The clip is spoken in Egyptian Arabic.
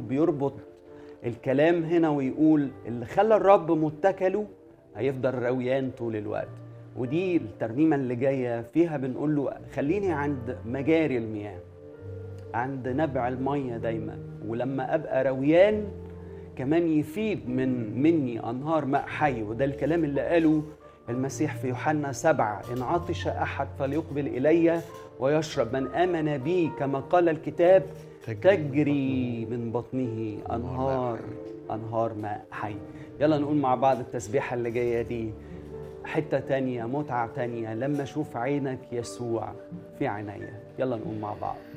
بيربط الكلام هنا ويقول اللي خلى الرب متكله هيفضل رويان طول الوقت ودي الترنيمة اللي جاية فيها بنقول له خليني عند مجاري المياه عند نبع المية دايما ولما أبقى رويان كمان يفيد من مني أنهار ماء حي وده الكلام اللي قاله المسيح في يوحنا سبعة إن عطش أحد فليقبل إلي ويشرب من آمن بي كما قال الكتاب تجري من بطنه أنهار أنهار ماء حي يلا نقول مع بعض التسبيحة اللي جاية دي حتة تانية متعة تانية لما أشوف عينك يسوع في عينيا يلا نقول مع بعض